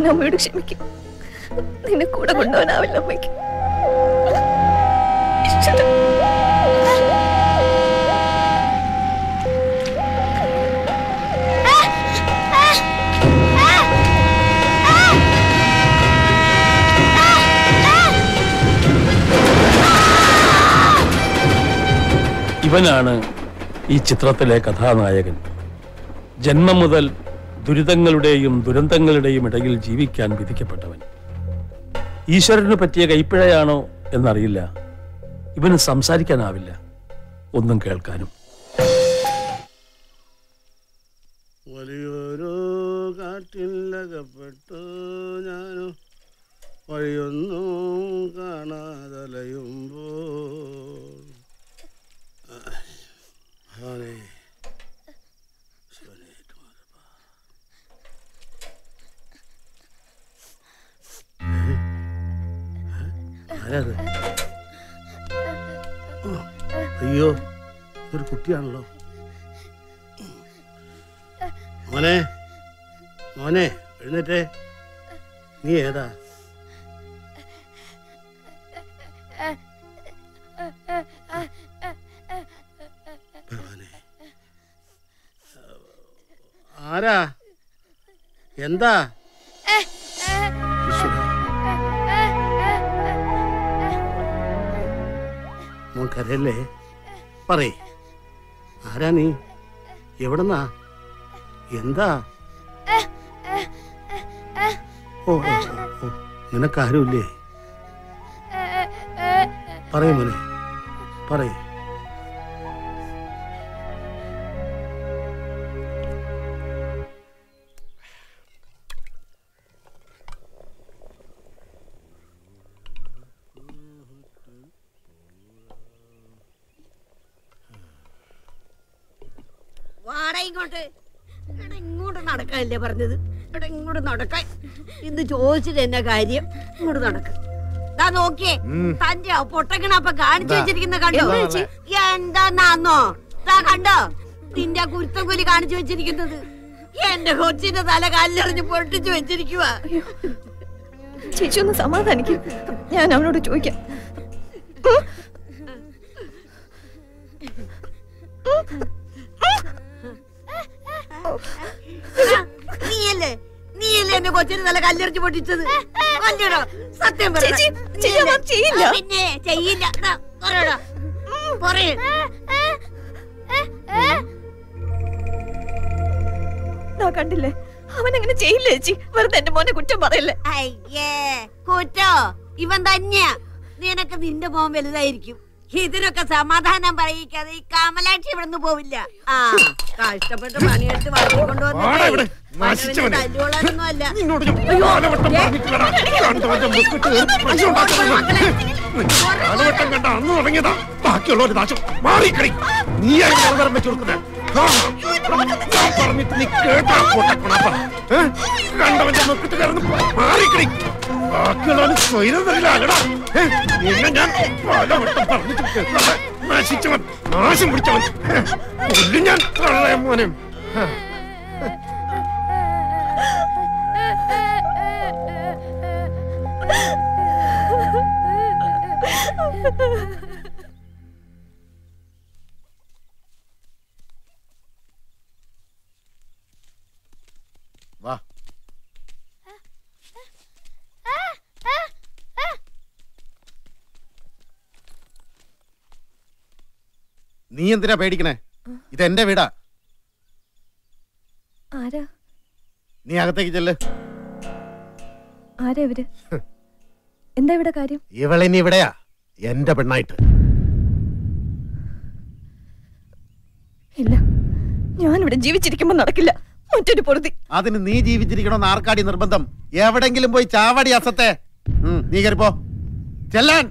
മോൻ അമ്മയോട് ക്ഷമിക്കും നിന്നെ കൂടെ കൊണ്ടുപോകാനാവില്ല അമ്മയ്ക്ക് ഈശ്വരാ. ഇവനാണ് ഈ ചിത്രത്തിലെ കഥാനായകൻ ജന്മം മുതൽ ദുരിതങ്ങളുടെയും ദുരന്തങ്ങളുടെയും ഇടയിൽ ജീവിക്കാൻ വിധിക്കപ്പെട്ടവൻ ഈശ്വരന് പറ്റിയ കൈപ്പിഴയാണോ എന്നറിയില്ല ഇവന് സംസാരിക്കാനാവില്ല ഒന്നും കേൾക്കാനും വലിയൊരു കാറ്റിലകപ്പെട്ടു ഞാനു വഴിയൊന്നും കാണാതലയുമ്പോൾ ഭഗവാനേ, ശിവനേ, ഏറ്റുമാനപ്പാ. ഏ? ഏ? ആരാത്? ഓ, അയ്യോ ഇതൊരു കുട്ടിയാണല്ലോ മോനെ മോനെ എഴുന്നേറ്റേ നീ ഏതാ ഭഗവാനെ. ആരാ എന്താ ഈശ്വരാ. മോൻ കരയല്ലേ പറയ് ആരാ നീ എവിടുന്നാ എന്താ ഓ ഓ, ഓ, നിനക്കാരുമില്ലേ പറയൂ മോനെ പറയ് വാടാ ഇങ്ങോട്ട് എടാ ഇങ്ങോട്ട് നടക്കാനല്ലേ പറഞ്ഞത് എടാ ഇങ്ങോട്ട് നടക്കാൻ ഇന്ന് ചോദിച്ചിട്ട് എന്നാ കാര്യം ഇങ്ങോട്ട് നടക്ക് ദാ നോക്കിയേ തന്റെ ആ പൊട്ടക്കണ അപ്പൊ കാണിച്ചു വെച്ചിരിക്കുന്ന കണ്ടോ എന്താ ചേച്ചി? എന്താന്നാന്നോ ദാ കണ്ടോ നിന്റെ ആ കുരുത്തം കൂലി കാണിച്ചു വെച്ചിരിക്കുന്നത് എന്റെ കൊച്ചിന്റെ തല കല്ലെറിഞ്ഞ് പൊട്ടിച്ചു വെച്ചിരിക്കുവാ ചേച്ചി ഒന്ന് സമാധാനിക്കും ഞാൻ അവനോട് ചോദിക്കാം എടാ, നീയല്ലേ നീയല്ലേ എന്റെ കൊച്ചിന്റെ തല കല്ലെറിഞ്ഞ് പൊട്ടിച്ചത് അല്ലടാ സത്യം പറ ചേച്ചി, ചേച്ചി, അവൻ ചെയ്യില്ല. പിന്നെ ചെയ്യില്ല എടാ, പറയടാ പറയേ ഞാൻ കണ്ടില്ലേ അവൻ അങ്ങനെ ചെയ്യില്ല ചേച്ചി വെറുതെ എന്റെ മോനെ കുറ്റം പറയല്ലേ അയ്യേ കൂറ്റോ ഇവൻ തന്നെയാ നിനക്ക് നിന്റെ മോൻ വലുതായിരിക്കും ഇതിനൊക്കെ സമാധാനം പറയിക്കാതെ ഈ കാമലാക്ഷി ഇവിടുന്ന് പോവില്ല ആ കഷ്ടപ്പെട്ട് പണിയെടുത്ത് വാടാ ഇവിടെ, നശിച്ചവനെ. തല്ലുകൊള്ളാനൊന്നും അല്ല നിന്നോട് ഞാൻ അയ്യോ, പലവട്ടം ദേ, പറഞ്ഞിട്ടില്ലടാ. കണ്ടവന്റെ മുക്കിട്ട് കയറി പശു ഉണ്ടാക്കുന്നത്. പലവട്ടം കണ്ട അന്ന് തുടങ്ങിയതാ ബാക്കിയുള്ളവര് നാശം മാറിക്കളി നീയായി നിരന്തരം വെച്ചു കൊടുക്കുന്നത് ആ, ഞാൻ പറഞ്ഞിട്ട് നീ കേട്ടാ പൊട്ടക്കുണാപ്പ ഏ? കണ്ടവന്റെ മുക്കിട്ട് കയറുന്നു മാറിക്കളി ബാക്കിയുള്ളവന് സ്വൈരം തരില്ലാകടാ നിന്നെ ഞാൻ പലവട്ടം പറഞ്ഞിട്ട് കേൾക്കാതെ നശിച്ചവൻ നാശം പിടിച്ചവൻ ഏ, കൊല്ലും ഞാൻ കള്ളയ മോനെ ആ. വാ നീ എന്തിനാ പേടിക്കണേ ഇത് എന്റെ വീടാ ആരാ നീ അകത്തേക്ക് ചെല്ല് ആരാ ഇവര് എന്താ ഇവിടെ കാര്യം ഇവളിനി ഇവിടെയാ എന്റെ പെണ്ണായിട്ട് ഇല്ല ഞാൻ ഇവിടെ ജീവിച്ചിരിക്കുമ്പോ നടക്കില്ല മറ്റൊരു പൊറുതി അതിന് നീ ജീവിച്ചിരിക്കണമെന്ന് ആർക്കാടി നിർബന്ധം എവിടെങ്കിലും പോയി ചാവടി അസത്തെ ഉം, നീ കയറിപ്പോ ചെല്ലാൻ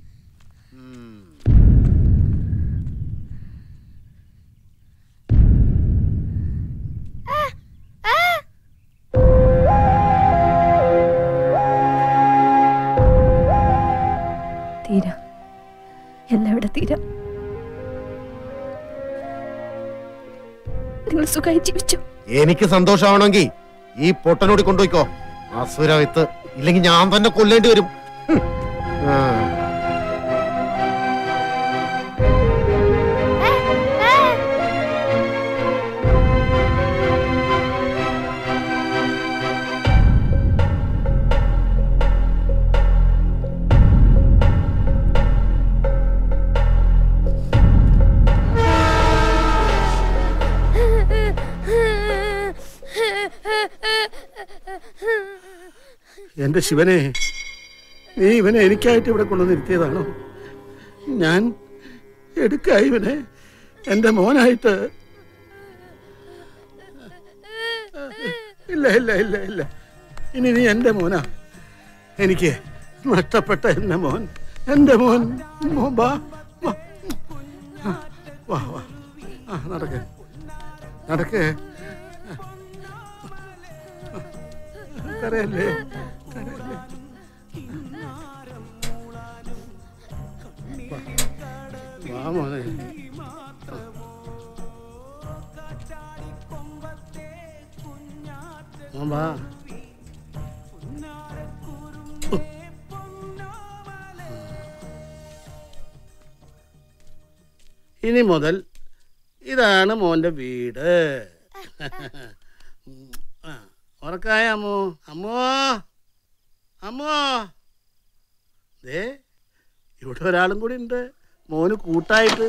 തീരാ എല്ലാം ഇവിടെ തീരാ നിങ്ങൾ സുഖമായി ജീവിച്ചു എനിക്ക് സന്തോഷമാവണമെങ്കിൽ ഈ പൊട്ടനോട് കൊണ്ടുപോയിക്കോ അസുരവിത്ത് ഇല്ലെങ്കിൽ ഞാൻ തന്നെ കൊല്ലേണ്ടി വരും ഹും. ആ. എന്റെ ശിവനെ നീ ഇവനെ എനിക്കായിട്ട് ഇവിടെ കൊണ്ടുവന്ന് ഇരുത്തിയതാണോ ഞാൻ എടുക്ക ഇവനെ എന്റെ മോനായിട്ട് ഇല്ല ഇല്ല ഇല്ല ഇല്ല ഇനി നീ എന്റെ മോനാ എനിക്ക് നഷ്ടപ്പെട്ട എന്റെ മോൻ എന്റെ മോൻ മോൻ വാ വാ ആ, വാ വാ ആ നടക്കേ നടക്കേ കരയല്ലേ കരയല്ലേ വാ. വാ മോനെ മോൻ വാ ഇനി മുതൽ ഇതാണ് മോന്റെ വീട് ആ, ഉറക്കായ അമ്മോ അമ്മോ അമ്മോ ദേ ഇവിടെ ഒരാളും കൂടി ഉണ്ട് മോന് കൂട്ടായിട്ട്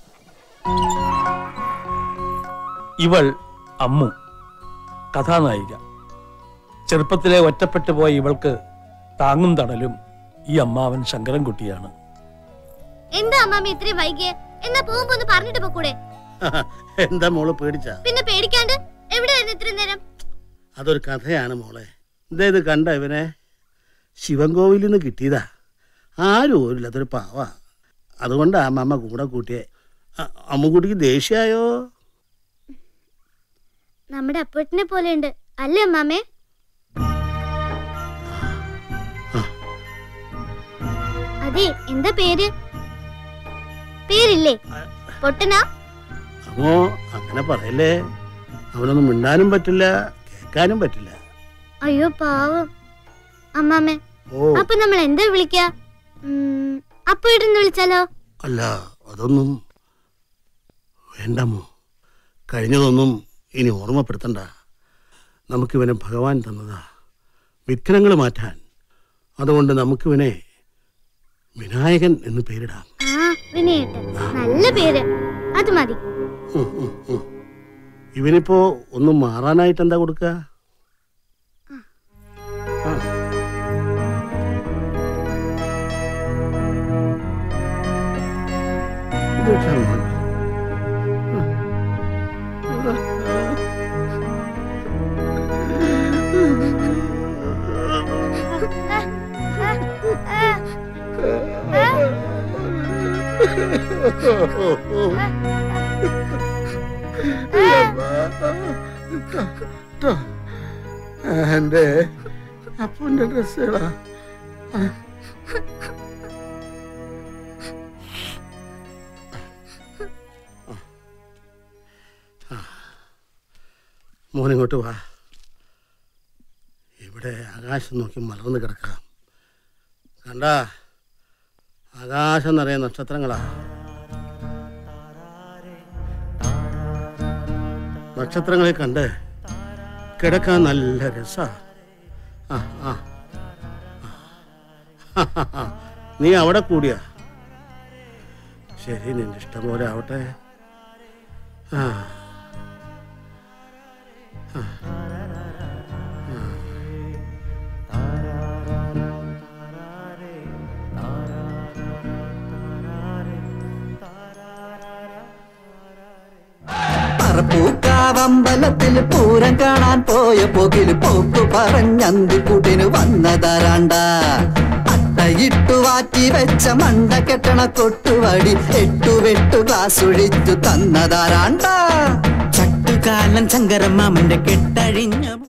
ഇവൾ അമ്മു കഥാനായിക ചെറുപ്പത്തിലെ ഒറ്റപ്പെട്ടു പോയ ഇവൾക്ക് താങ്ങും തണലും ഈ അമ്മാവൻ ശങ്കരൻകുട്ടിയാണ് എന്താ അമ്മാമ്മ ഇത്രയും വൈകിയേ എന്നാ പോകുമ്പോ ഒന്ന് പറഞ്ഞിട്ട് പോക്കൂടെ എന്താ മോള് പേടിച്ച പിന്നെ പേടിക്കാണ്ട് എവിടെയായിരുന്നു ഇത്രയും നേരം അതൊരു കഥയാണ് മോളെ എന്താ ഇത് കണ്ട ഇവനെ ശിവൻകോവിലിൽ നിന്ന് കിട്ടിയതാ ആരും ഓരില്ലാത്തൊരു പാവ അതുകൊണ്ടാ അമ്മമ്മ കൂടെ കൂട്ടിയെ അ- അമ്മുക്കുട്ടിക്ക് ദേഷ്യായോ നമ്മുടെ അപ്പൂട്ടിനെ പോലെയുണ്ട് അല്ലേ അമ്മാമ്മേ അതെ എന്താ പേര് പേരില്ലേ പൊട്ടനാ അമ്മോ അങ്ങനെ പറയല്ലേ അവനൊന്നും മിണ്ടാനും പറ്റില്ല കേൾക്കാനും പറ്റില്ല അയ്യോ പാവം അമ്മാമ്മേ ഓ അപ്പൊ നമ്മൾ എന്താ വിളിക്കാ അപ്പൂട്ടെന്ന് വിളിച്ചാലോ അല്ല അതൊന്നും വേണ്ടമ്മോ കഴിഞ്ഞതൊന്നും ഇനി ഓർമ്മപ്പെടുത്തണ്ട നമുക്കിവനെ ഭഗവാൻ തന്നതാ വിഘ്നങ്ങൾ മാറ്റാൻ അതുകൊണ്ട് നമുക്കിവനെ വിനായകൻ എന്ന് പേരിടാം ആ വിനയേട്ടൻ നല്ല പേര് അത് മതി ഉം, ഉം, ഉം. ഇവനിപ്പോ ഒന്നും മാറാനായിട്ട് എന്താ കൊടുക്കുക ആ. ഇത് വെച്ചാ മതി. ട്ടോ. എന്റെ അപ്പന്റെ ഡ്രസ്സുകളാ മോനിങ്ങോട്ട് വാ ഇവിടെ ആകാശം നോക്കി മലർന്ന് കിടക്കാം കണ്ട ആകാശം നിറയെ നക്ഷത്രങ്ങളാ നക്ഷത്രങ്ങളെ കണ്ട് കിടക്കാൻ നല്ല രസാ ആ ആ ആ. നീ അവിടെ കൂടിയാ ശരി നിന്റെ ഇഷ്ടം പോലെ ആവട്ടെ ആ ആ. ആ. പറപ്പൂക്കാവമ്പലത്തിൽ പൂരം കാണാൻ പോയ പോകിൽ പോക്കു പറഞ്ഞന്തിക്കൂട്ടിന് വന്നതരാണ്ട അട്ടയിട്ടു വാറ്റി വെച്ച മണ്ട കെട്ടണ കൊട്ടുവടി എട്ടു വെട്ടു ഗ്ലാസ് ഒഴിച്ചു തന്നതാരാണ്ട ചട്ടുകാലൻ ശങ്കരമാമന്റെ കെട്ടഴിഞ്ഞ